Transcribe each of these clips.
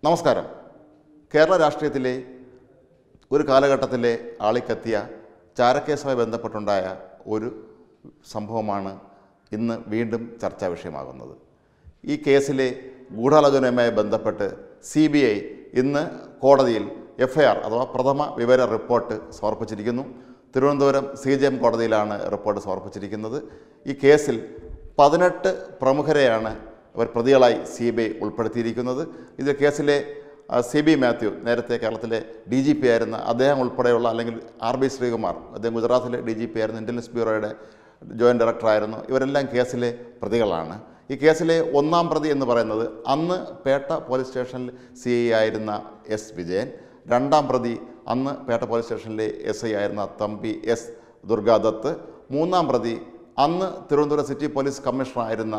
നമസ്കാരം കേരള രാഷ്ട്രീയത്തിലെ ഒരു കാലഘട്ടത്തിലെ ആളിക്കത്തിയ ചാരക്കേസുമായി ബന്ധപ്പെട്ടുണ്ടായ ഒരു സംഭവമാണ് ഇന്ന് വീണ്ടും ചർച്ചാ വിഷയമാകുന്നത് ഈ കേസിലെ ഗൂഢാലോചനയുമായി ബന്ധപ്പെട്ട് സി ബി ഐ ഇന്ന് കോടതിയിൽ എഫ് ഐ ആർ അഥവാ പ്രഥമ വിവര റിപ്പോർട്ട് സമർപ്പിച്ചിരിക്കുന്നു തിരുവനന്തപുരം സി ജി എം കോടതിയിലാണ് റിപ്പോർട്ട് സമർപ്പിച്ചിരിക്കുന്നത് ഈ കേസിൽ പതിനെട്ട് പ്രമുഖരെയാണ് അവർ പ്രതികളായി സി ബി ഐ ഉൾപ്പെടുത്തിയിരിക്കുന്നത് ഇത് കേസിലെ ആ, സി ബി മാത്യു നേരത്തെ കേരളത്തിലെ ഡി ജി പി ആയിരുന്ന അദ്ദേഹം ഉൾപ്പെടെയുള്ള അല്ലെങ്കിൽ ആർ ബി ശ്രീകുമാർ അദ്ദേഹം ഗുജറാത്തിലെ ഡി ജി പി ആയിരുന്നു ഇൻ്റലിജൻസ് ബ്യൂറോയുടെ ജോയിൻറ്റ് ഡയറക്ടറായിരുന്നു ഇവരെല്ലാം കേസിലെ പ്രതികളാണ് ഈ കേസിലെ ഒന്നാം പ്രതി എന്ന് പറയുന്നത് അന്ന് പേട്ട പോലീസ് സ്റ്റേഷനിൽ സി ഐ ആയിരുന്ന എസ് വിജയൻ രണ്ടാം പ്രതി അന്ന് പേട്ട പോലീസ് സ്റ്റേഷനിലെ എസ് ഐ ആയിരുന്ന തമ്പി എസ് ദുർഗാദത്ത് മൂന്നാം പ്രതി അന്ന് തിരുവനന്തപുരം സിറ്റി പോലീസ് കമ്മീഷണറായിരുന്ന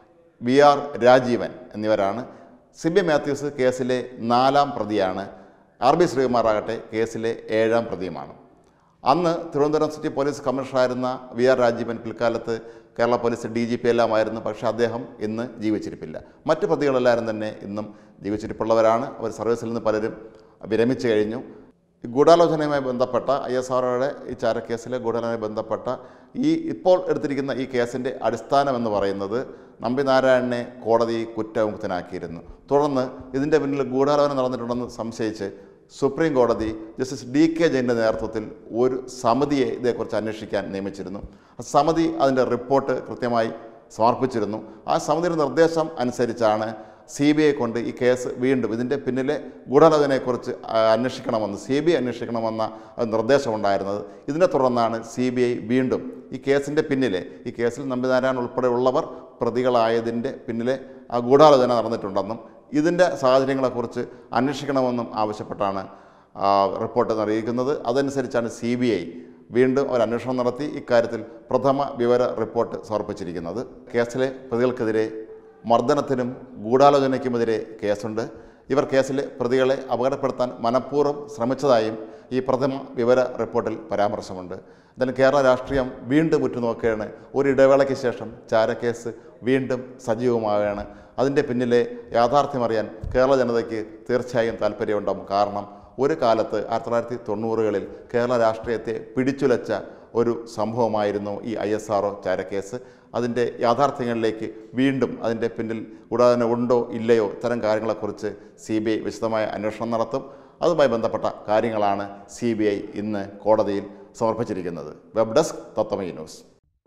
വി ആർ രാജീവൻ എന്നിവരാണ് സിബി മാത്യൂസ് കേസിലെ നാലാം പ്രതിയാണ് ആർ ബി ശ്രീകുമാർ ആകട്ടെ കേസിലെ ഏഴാം പ്രതിയുമാണ് അന്ന് തിരുവനന്തപുരം സിറ്റി പോലീസ് കമ്മീഷണറായിരുന്ന വി ആർ രാജീവൻ പിൽക്കാലത്ത് Kerala police D G P എല്ലാമായിരുന്നു പക്ഷേ അദ്ദേഹം ഇന്ന് ജീവിച്ചിരിപ്പില്ല മറ്റ് പ്രതികളെല്ലാവരും തന്നെ ഇന്നും ജീവിച്ചിരിപ്പുള്ളവരാണ് അവർ സർവീസിൽ നിന്ന് പലരും വിരമിച്ചു കഴിഞ്ഞു ഈ ഗൂഢാലോചനയുമായി ബന്ധപ്പെട്ട ഐ എസ് ആർഒയുടെ ഈ ചാരക്കേസിലെ ഗൂഢാലോചനയുമായി ബന്ധപ്പെട്ട ഈ ഇപ്പോൾ എടുത്തിരിക്കുന്ന ഈ കേസിൻ്റെ അടിസ്ഥാനം എന്ന് പറയുന്നത് നമ്പി നാരായണനെ കോടതി കുറ്റമുക്തനാക്കിയിരുന്നു തുടർന്ന് ഇതിൻ്റെ പിന്നിൽ ഗൂഢാലോചന നടന്നിട്ടുണ്ടെന്ന് സംശയിച്ച് സുപ്രീം കോടതി ജസ്റ്റിസ് ഡി കെ ജെയിൻ്റെ നേതൃത്വത്തിൽ ഒരു സമിതിയെ ഇതേക്കുറിച്ച് അന്വേഷിക്കാൻ നിയമിച്ചിരുന്നു ആ സമിതി അതിൻ്റെ റിപ്പോർട്ട് കൃത്യമായി സമർപ്പിച്ചിരുന്നു ആ സമിതിയുടെ നിർദ്ദേശം അനുസരിച്ചാണ് സി ബി ഐ കൊണ്ട് ഈ കേസ് വീണ്ടും ഇതിൻ്റെ പിന്നിലെ ഗൂഢാലോചനയെക്കുറിച്ച് ആ, അന്വേഷിക്കണമെന്ന് സി ബി ഐ അന്വേഷിക്കണമെന്ന ഒരു നിർദ്ദേശമുണ്ടായിരുന്നത് ഇതിനെ തുടർന്നാണ് സി ബി ഐ വീണ്ടും ഈ കേസിൻ്റെ പിന്നിലെ ഈ കേസിൽ നമ്പിനാരായണൻ ഉൾപ്പെടെയുള്ളവർ പ്രതികളായതിൻ്റെ പിന്നിലെ ആ ഗൂഢാലോചന നടന്നിട്ടുണ്ടെന്നും ഇതിൻ്റെ സാഹചര്യങ്ങളെക്കുറിച്ച് അന്വേഷിക്കണമെന്നും ആവശ്യപ്പെട്ടാണ് ആ, റിപ്പോർട്ട് അറിയിക്കുന്നത് അതനുസരിച്ചാണ് സി ബി ഐ വീണ്ടും ഒരു അന്വേഷണം നടത്തി ഇക്കാര്യത്തിൽ പ്രഥമ വിവര റിപ്പോർട്ട് സമർപ്പിച്ചിരിക്കുന്നത് കേസിലെ പ്രതികൾക്കെതിരെ മർദ്ദനത്തിനും ഗൂഢാലോചനയ്ക്കുമെതിരെ കേസുണ്ട് ഇവർ കേസിലെ പ്രതികളെ അപകടപ്പെടുത്താൻ മനഃപൂർവ്വം ശ്രമിച്ചതായും ഈ പ്രഥമ വിവര റിപ്പോർട്ടിൽ പരാമർശമുണ്ട് എന്തായാലും കേരള രാഷ്ട്രീയം വീണ്ടും ഉറ്റുനോക്കുകയാണ് ഒരു ഇടവേളയ്ക്ക് ശേഷം ചാരക്കേസ് വീണ്ടും സജീവമാവുകയാണ് അതിൻ്റെ പിന്നിലെ യാഥാർത്ഥ്യമറിയാൻ കേരള ജനതയ്ക്ക് തീർച്ചയായും താല്പര്യമുണ്ടാകും കാരണം ഒരു കാലത്ത് ആയിരത്തി തൊള്ളായിരത്തി തൊണ്ണൂറുകളിൽ കേരള രാഷ്ട്രീയത്തെ പിടിച്ചുലച്ച ഒരു സംഭവമായിരുന്നു ഈ ഐ എസ് ആർ ചാരക്കേസ് അതിൻ്റെ യാഥാർത്ഥ്യങ്ങളിലേക്ക് വീണ്ടും അതിൻ്റെ പിന്നിൽ ഉടനെ ഉണ്ടോ ഇല്ലയോ ഇത്തരം കാര്യങ്ങളെക്കുറിച്ച് സി ബി ഐ വിശദമായ അന്വേഷണം നടത്തും അതുമായി ബന്ധപ്പെട്ട കാര്യങ്ങളാണ് സി ബി ഐ ഇന്ന് കോടതിയിൽ സമർപ്പിച്ചിരിക്കുന്നത് web desk Tatwamayi news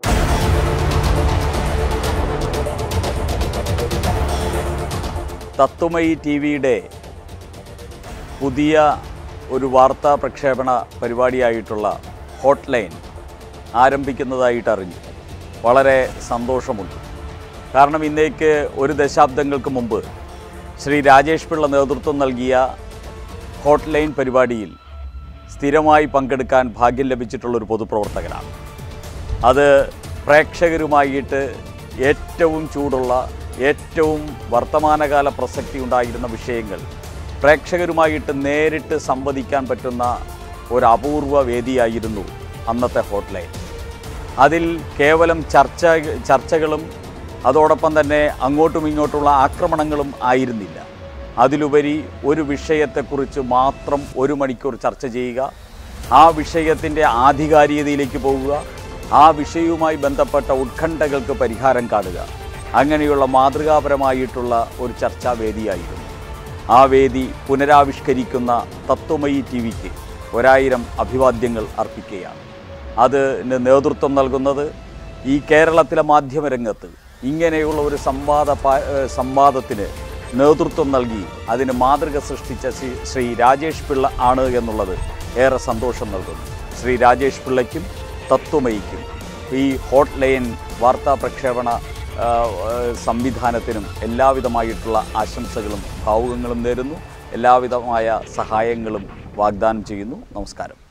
Tatwamayi T വിയുടെ പുതിയ ഒരു വാർത്താ പ്രക്ഷേപണ പരിപാടിയായിട്ടുള്ള ഹോട്ട് ലൈൻ ആരംഭിക്കുന്നതായിട്ട് അറിഞ്ഞു വളരെ സന്തോഷമുണ്ട് കാരണം ഇന്നേക്ക് ഒരു ദശാബ്ദങ്ങൾക്ക് മുമ്പ് ശ്രീ രാജേഷ് പിള്ള നേതൃത്വം നൽകിയ ഹോട്ട് ലൈൻ പരിപാടിയിൽ സ്ഥിരമായി പങ്കെടുക്കാൻ ഭാഗ്യം ലഭിച്ചിട്ടുള്ള ഒരു പൊതുപ്രവർത്തകനാണ് അത് പ്രേക്ഷകരുമായിട്ട് ഏറ്റവും ചൂടുള്ള ഏറ്റവും വർത്തമാനകാല പ്രസക്തി ഉണ്ടായിരുന്ന വിഷയങ്ങൾ പ്രേക്ഷകരുമായിട്ട് നേരിട്ട് സംവദിക്കാൻ പറ്റുന്ന ഒരു അപൂർവ വേദിയായിരുന്നു അന്നത്തെ ഹോട്ട്ലൈൻ അതിൽ കേവലം ചർച്ച ചർച്ചകളും അതോടൊപ്പം തന്നെ അങ്ങോട്ടും ഇങ്ങോട്ടുള്ള ആക്രമണങ്ങളും ആയിരുന്നില്ല അതിലുപരി ഒരു വിഷയത്തെക്കുറിച്ച് മാത്രം ഒരു മണിക്കൂർ ചർച്ച ചെയ്യുക ആ വിഷയത്തിൻ്റെ ആധികാരികതയിലേക്ക് പോവുക ആ വിഷയവുമായി ബന്ധപ്പെട്ട ഉത്കണ്ഠകൾക്ക് പരിഹാരം കാണുക അങ്ങനെയുള്ള മാതൃകാപരമായിട്ടുള്ള ഒരു ചർച്ചാ വേദിയായിരുന്നു ആ വേദി പുനരാവിഷ്കരിക്കുന്ന തത്വമയി ടി വിക്ക് ഒരായിരം അഭിവാദ്യങ്ങൾ അർപ്പിക്കുകയാണ് അതിന് നേതൃത്വം നൽകുന്നത് ഈ കേരളത്തിലെ മാധ്യമരംഗത്ത് ഇങ്ങനെയുള്ള ഒരു സംവാദ പാ- ഏഹ് സംവാദത്തിന് നേതൃത്വം നൽകി അതിന് മാതൃക സൃഷ്ടിച്ച ശ്രീ ശ്രീ രാജേഷ് പിള്ള ആണ് എന്നുള്ളത് ഏറെ സന്തോഷം നൽകുന്നു ശ്രീ രാജേഷ് പിള്ളയ്ക്കും തത്വമയിക്കും ഈ ഹോട്ട് ലൈൻ വാർത്താ പ്രക്ഷേപണ ആ, ആ, സംവിധാനത്തിനും എല്ലാവിധമായിട്ടുള്ള ആശംസകളും ഭാവുകങ്ങളും നേരുന്നു എല്ലാവിധമായ സഹായങ്ങളും വാഗ്ദാനം ചെയ്യുന്നു നമസ്കാരം